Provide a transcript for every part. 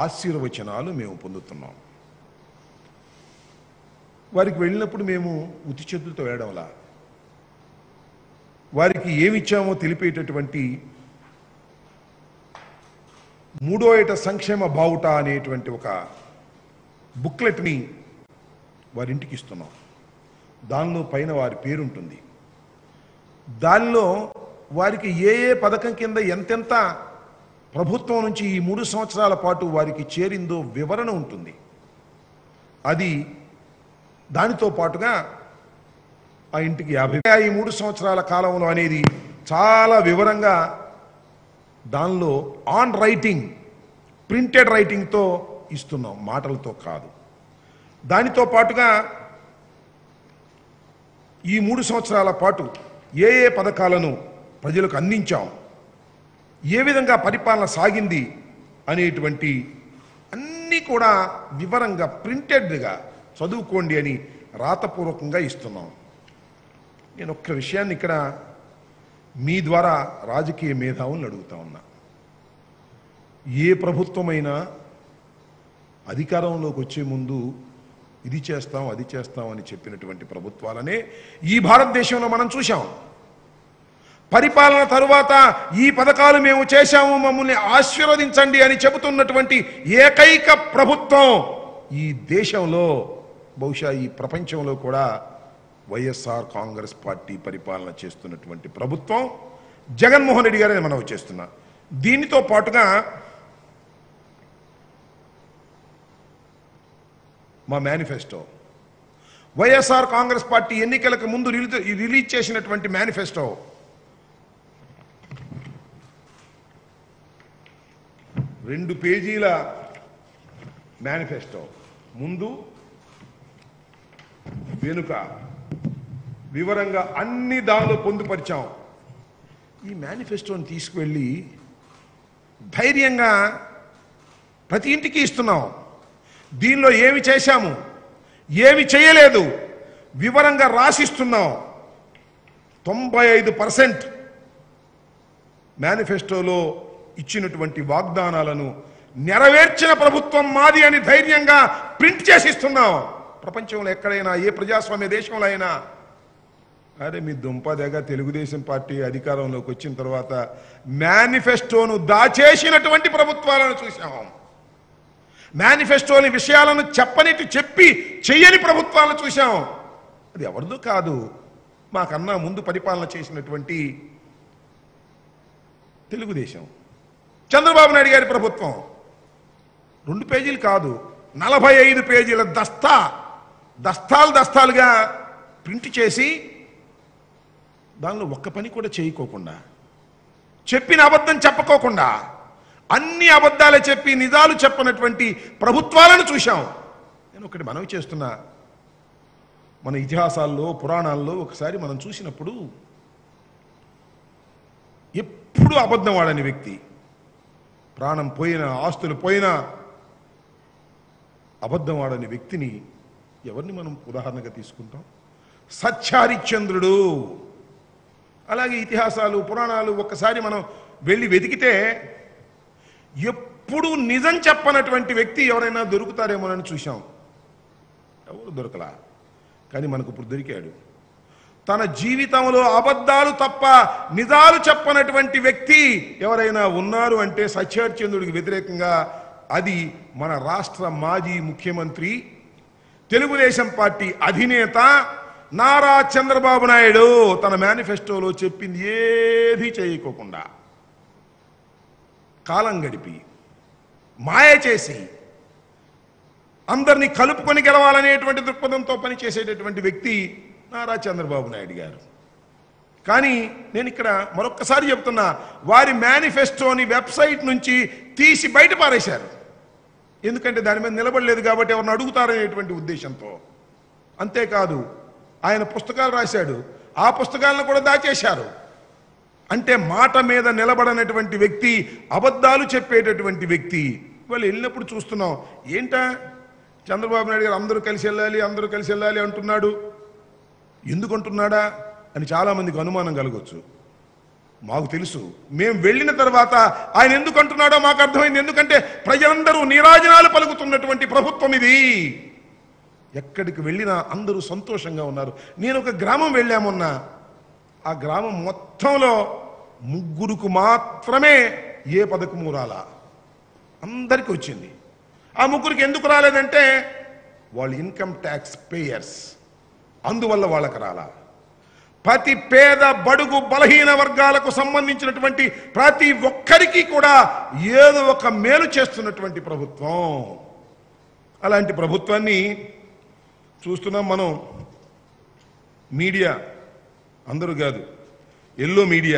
ఆశీర్వచనాలు మేము పొందుతున్నాం వారికి వెళ్ళినప్పుడు మేము ఉతి చేతులతో వేయడంలా వారికి ఏమిచ్చామో తెలిపేటటువంటి మూడో ఏట సంక్షేమ బావుట అనేటువంటి ఒక బుక్లెట్ని వారింటికి ఇస్తున్నాం దానిలో పైన వారి పేరుంటుంది దానిలో వారికి ఏ ఏ పథకం కింద ఎంతెంత ప్రభుత్వం నుంచి ఈ మూడు సంవత్సరాల పాటు వారికి చేరిందో వివరణ ఉంటుంది అది దానితో పాటుగా ఆ ఇంటికి యాభై ఈ మూడు సంవత్సరాల కాలంలో అనేది చాలా వివరంగా దానిలో ఆన్ రైటింగ్ ప్రింటెడ్ రైటింగ్తో ఇస్తున్నాం మాటలతో కాదు దానితో పాటుగా ఈ మూడు సంవత్సరాల పాటు ఏ ఏ పథకాలను ప్రజలకు అందించాం ఏ విధంగా పరిపాలన సాగింది అనేటువంటి అన్నీ కూడా వివరంగా ప్రింటెడ్గా చదువుకోండి అని రాతపూర్వకంగా ఇస్తున్నాం నేను ఒక్క విషయాన్ని ఇక్కడ మీ ద్వారా రాజకీయ మేధావులను అడుగుతా ఉన్నా ఏ ప్రభుత్వమైనా అధికారంలోకి వచ్చే ముందు ఇది చేస్తాం అది చేస్తాం అని చెప్పినటువంటి ప్రభుత్వాలనే ఈ భారతదేశంలో మనం చూశాం పరిపాలన తరువాత ఈ పథకాలు మేము చేశాము మమ్మల్ని ఆశీర్వదించండి అని చెబుతున్నటువంటి ఏకైక ప్రభుత్వం ఈ దేశంలో బహుశా ఈ ప్రపంచంలో కూడా వైఎస్ఆర్ కాంగ్రెస్ పార్టీ పరిపాలన చేస్తున్నటువంటి ప్రభుత్వం జగన్మోహన్ రెడ్డి గారిని మనం చేస్తున్నా దీనితో పాటుగా మా మేనిఫెస్టో వైఎస్ఆర్ కాంగ్రెస్ పార్టీ ఎన్నికలకు ముందు రిలీజ్ రిలీజ్ చేసినటువంటి మేనిఫెస్టో రెండు పేజీల మేనిఫెస్టో ముందు వెనుక వివరంగా అన్ని దానిలో పొందుపరిచాం ఈ మేనిఫెస్టోని తీసుకువెళ్ళి ధైర్యంగా ప్రతి ఇంటికి ఇస్తున్నాం దీనిలో ఏమి చేశాము ఏమి చేయలేదు వివరంగా రాసిస్తున్నాం తొంభై ఐదు పర్సెంట్ మేనిఫెస్టోలో ఇచ్చినటువంటి వాగ్దానాలను నెరవేర్చిన ప్రభుత్వం మాది అని ధైర్యంగా ప్రింట్ చేసి ఇస్తున్నాం ప్రపంచంలో ఎక్కడైనా ఏ ప్రజాస్వామ్య దేశంలో అయినా అరే మీ దుంపదగ తెలుగుదేశం పార్టీ అధికారంలోకి వచ్చిన తర్వాత మేనిఫెస్టోను దాచేసినటువంటి ప్రభుత్వాలను చూసాం మేనిఫెస్టోని విషయాలను చెప్పనిటి చెప్పి చెయ్యని ప్రభుత్వాలను చూశాం అది ఎవరిదో కాదు మాకన్నా ముందు పరిపాలన చేసినటువంటి తెలుగుదేశం చంద్రబాబు నాయుడు గారి ప్రభుత్వం రెండు పేజీలు కాదు నలభై ఐదు పేజీల దస్తా దస్తాలు దస్తాలుగా ప్రింట్ చేసి దానిలో ఒక్క పని కూడా చేయకోకుండా చెప్పిన అబద్ధం చెప్పకోకుండా అన్ని అబద్ధాలే చెప్పి నిజాలు చెప్పనటువంటి ప్రభుత్వాలను చూశాం నేను ఒకటి మనవి చేస్తున్నా మన ఇతిహాసాల్లో పురాణాల్లో ఒకసారి మనం చూసినప్పుడు ఎప్పుడు అబద్ధం ఆడని వ్యక్తి ప్రాణం పోయినా ఆస్తులు పోయినా అబద్ధం ఆడని వ్యక్తిని ఎవరిని మనం ఉదాహరణగా తీసుకుంటాం సత్యారిచంద్రుడు అలాగే ఇతిహాసాలు పురాణాలు ఒక్కసారి మనం వెళ్ళి వెతికితే ఎప్పుడు నిజం చెప్పనటువంటి వ్యక్తి ఎవరైనా దొరుకుతారేమోనని చూశాం ఎవరు దొరకలా కానీ మనకు ఇప్పుడు దొరికాడు తన జీవితంలో అబద్ధాలు తప్ప నిజాలు చెప్పనటువంటి వ్యక్తి ఎవరైనా ఉన్నారు అంటే సత్యహరిచంద్రుడికి వ్యతిరేకంగా అది మన రాష్ట్ర మాజీ ముఖ్యమంత్రి తెలుగుదేశం పార్టీ అధినేత నారా చంద్రబాబు నాయుడు తన మేనిఫెస్టోలో చెప్పింది ఏది చేయకోకుండా కాలం గడిపి మాయ చేసి అందరినీ కలుపుకొని గెలవాలనేటువంటి దృక్పథంతో పనిచేసేటటువంటి వ్యక్తి నారా చంద్రబాబు నాయుడు గారు కానీ నేను ఇక్కడ మరొక్కసారి చెప్తున్నా వారి మేనిఫెస్టోని వెబ్సైట్ నుంచి తీసి బయట పారేశారు ఎందుకంటే దాని మీద నిలబడలేదు కాబట్టి ఎవరిని అడుగుతారనేటువంటి ఉద్దేశంతో అంతేకాదు ఆయన పుస్తకాలు రాశాడు ఆ పుస్తకాలను కూడా దాచేశారు అంటే మాట మీద నిలబడనటువంటి వ్యక్తి అబద్ధాలు చెప్పేటటువంటి వ్యక్తి వాళ్ళు వెళ్ళినప్పుడు చూస్తున్నాం ఏంటా చంద్రబాబు నాయుడు గారు అందరూ కలిసి వెళ్ళాలి అందరూ కలిసి వెళ్ళాలి అంటున్నాడు ఎందుకు అంటున్నాడా అని చాలామందికి అనుమానం కలగవచ్చు మాకు తెలుసు మేము వెళ్ళిన తర్వాత ఆయన ఎందుకు అంటున్నాడో మాకు అర్థమైంది ఎందుకంటే ప్రజలందరూ నీరాజనాలు పలుకుతున్నటువంటి ప్రభుత్వం ఇది ఎక్కడికి వెళ్ళినా అందరూ సంతోషంగా ఉన్నారు నేను ఒక గ్రామం వెళ్ళామన్నా ఆ గ్రామం మొత్తంలో ముగ్గురుకు మాత్రమే ఏ పథకము రాలా అందరికీ వచ్చింది ఆ ముగ్గురికి ఎందుకు రాలేదంటే వాళ్ళు ఇన్కమ్ ట్యాక్స్ పేయర్స్ అందువల్ల వాళ్ళకి రాలా ప్రతి పేద బడుగు బలహీన వర్గాలకు సంబంధించినటువంటి ప్రతి ఒక్కరికి కూడా ఏదో ఒక మేలు చేస్తున్నటువంటి ప్రభుత్వం అలాంటి ప్రభుత్వాన్ని చూస్తున్నాం మనం మీడియా అందరూ కాదు ఎల్లో మీడియా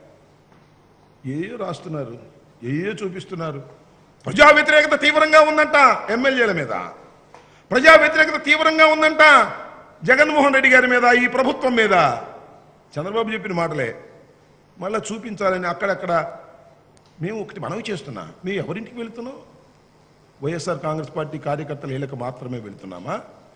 ఏయో రాస్తున్నారు ఏయో చూపిస్తున్నారు ప్రజా వ్యతిరేకత తీవ్రంగా ఉందంట ఎమ్మెల్యేల మీద ప్రజా వ్యతిరేకత తీవ్రంగా ఉందంట జగన్మోహన్ రెడ్డి గారి మీద ఈ ప్రభుత్వం మీద చంద్రబాబు చెప్పిన మాటలే మళ్ళా చూపించాలని అక్కడక్కడ మేము ఒకటి మనవి చేస్తున్నా మేము ఎవరింటికి వెళుతున్నాం వైఎస్ఆర్ కాంగ్రెస్ పార్టీ కార్యకర్తలు వీళ్ళకి మాత్రమే వెళుతున్నామా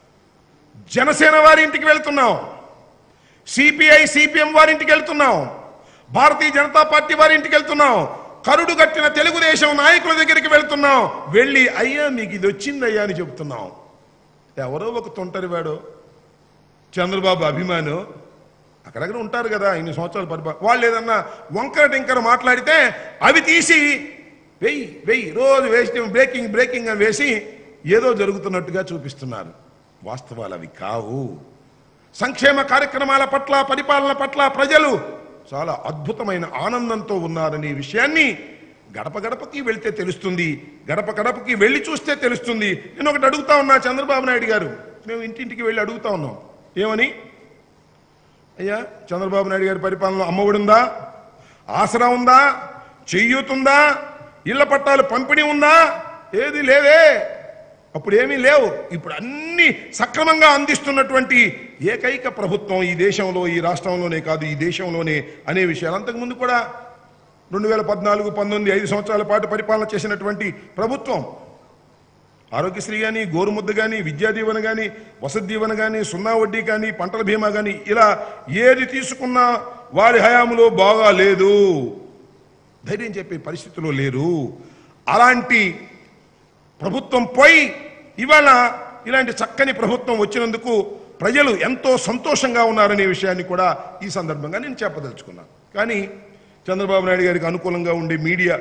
జనసేన వారి ఇంటికి వెళ్తున్నాం సిపిఐ సిపిఎం వారి ఇంటికి వెళ్తున్నాం భారతీయ జనతా పార్టీ వారి ఇంటికి వెళ్తున్నాం కరుడు కట్టిన తెలుగుదేశం నాయకుల దగ్గరికి వెళ్తున్నాం వెళ్ళి అయ్యా మీకు ఇది వచ్చిందయ్యా అని చెప్తున్నాం ఎవరో ఒక తొంటరివాడు చంద్రబాబు అభిమాను అక్కడక్కడ ఉంటారు కదా ఇన్ని సంవత్సరాలు పరిపా వాళ్ళు ఏదన్నా వంకర టింకర మాట్లాడితే అవి తీసి వెయ్యి వెయ్యి రోజు వేసి బ్రేకింగ్ బ్రేకింగ్ అని వేసి ఏదో జరుగుతున్నట్టుగా చూపిస్తున్నారు వాస్తవాలు అవి కావు సంక్షేమ కార్యక్రమాల పట్ల పరిపాలన పట్ల ప్రజలు చాలా అద్భుతమైన ఆనందంతో ఉన్నారనే విషయాన్ని గడప గడపకి వెళ్తే తెలుస్తుంది గడప గడపకి వెళ్ళి చూస్తే తెలుస్తుంది నేను ఒకటి అడుగుతా ఉన్నా చంద్రబాబు నాయుడు గారు మేము ఇంటింటికి వెళ్ళి అడుగుతా ఉన్నాం ఏమని అయ్యా చంద్రబాబు నాయుడు గారి పరిపాలనలో అమ్మఒడి ఉందా ఆసరా ఉందా చెయ్యూతుందా ఇళ్ల పట్టాలు పంపిణీ ఉందా ఏది లేవే అప్పుడు ఏమీ లేవు ఇప్పుడు అన్ని సక్రమంగా అందిస్తున్నటువంటి ఏకైక ప్రభుత్వం ఈ దేశంలో ఈ రాష్ట్రంలోనే కాదు ఈ దేశంలోనే అనే విషయాలు అంతకుముందు కూడా రెండు వేల పద్నాలుగు పంతొమ్మిది ఐదు సంవత్సరాల పాటు పరిపాలన చేసినటువంటి ప్రభుత్వం ఆరోగ్యశ్రీ కానీ గోరుముద్ద కానీ విద్యా దీవెన కానీ వసతి దీవెన కానీ సున్నా వడ్డీ కానీ పంటల బీమా కానీ ఇలా ఏది తీసుకున్నా వారి హయాంలో బాగా లేదు ధైర్యం చెప్పే పరిస్థితిలో లేరు అలాంటి ప్రభుత్వం పోయి ఇవాళ ఇలాంటి చక్కని ప్రభుత్వం వచ్చినందుకు ప్రజలు ఎంతో సంతోషంగా ఉన్నారనే విషయాన్ని కూడా ఈ సందర్భంగా నేను చెప్పదలుచుకున్నాను కానీ చంద్రబాబు నాయుడు గారికి అనుకూలంగా ఉండే మీడియా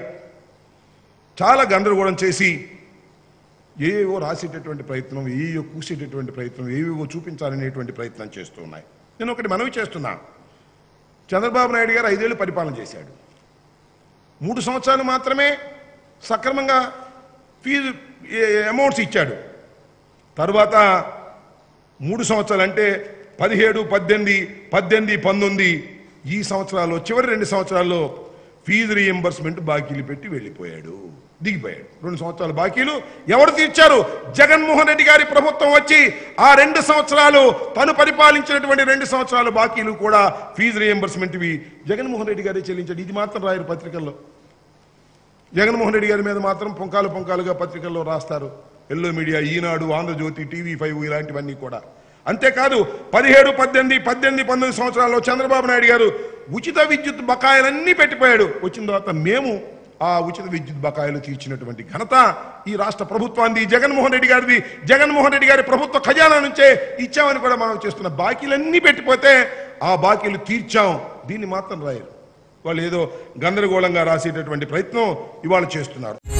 చాలా గందరగోళం చేసి ఏవేవో రాసేటటువంటి ప్రయత్నం ఏవో కూసేటటువంటి ప్రయత్నం ఏవేవో చూపించాలనేటువంటి ప్రయత్నం చేస్తూ ఉన్నాయి నేను ఒకటి మనవి చేస్తున్నా చంద్రబాబు నాయుడు గారు ఐదేళ్లు పరిపాలన చేశాడు మూడు సంవత్సరాలు మాత్రమే సక్రమంగా ఫీజు అమౌంట్స్ ఇచ్చాడు తర్వాత మూడు సంవత్సరాలు అంటే పదిహేడు పద్దెనిమిది పద్దెనిమిది పంతొమ్మిది ఈ సంవత్సరాల్లో చివరి రెండు సంవత్సరాల్లో ఫీజు రీఎంబర్స్మెంట్ బాకీలు పెట్టి వెళ్ళిపోయాడు దిగిపోయాడు రెండు సంవత్సరాల బాకీలు ఎవరు తీర్చారు జగన్మోహన్ రెడ్డి గారి ప్రభుత్వం వచ్చి ఆ రెండు సంవత్సరాలు తను పరిపాలించినటువంటి రెండు సంవత్సరాల బాకీలు కూడా ఫీజు రీఎంబర్స్మెంట్ ఇవి జగన్మోహన్ రెడ్డి గారే చెల్లించాడు ఇది మాత్రం రాయరు పత్రికల్లో జగన్మోహన్ రెడ్డి గారి మీద మాత్రం పొంకాలు పొంకాలుగా పత్రికల్లో రాస్తారు yellow media Eenadu Andhrajyothi TV five ఇలాంటివన్నీ కూడా అంతేకాదు పదిహేడు పద్దెనిమిది పద్దెనిమిది పంతొమ్మిది సంవత్సరాల్లో చంద్రబాబు నాయుడు గారు ఉచిత విద్యుత్ బకాయిలన్నీ పెట్టిపోయాడు వచ్చిన తర్వాత మేము ఆ ఉచిత విద్యుత్ బకాయిలు తీర్చినటువంటి ఘనత ఈ రాష్ట్ర ప్రభుత్వాన్ని జగన్మోహన్ రెడ్డి గారిది జగన్మోహన్ రెడ్డి గారి ప్రభుత్వ ఖజానా నుంచే ఇచ్చామని కూడా మనం చేస్తున్న బాకీలన్నీ పెట్టిపోతే ఆ బాకీలు తీర్చాం దీన్ని మాత్రం రాయరు వాళ్ళు ఏదో గందరగోళంగా రాసేటటువంటి ప్రయత్నం ఇవాళ చేస్తున్నారు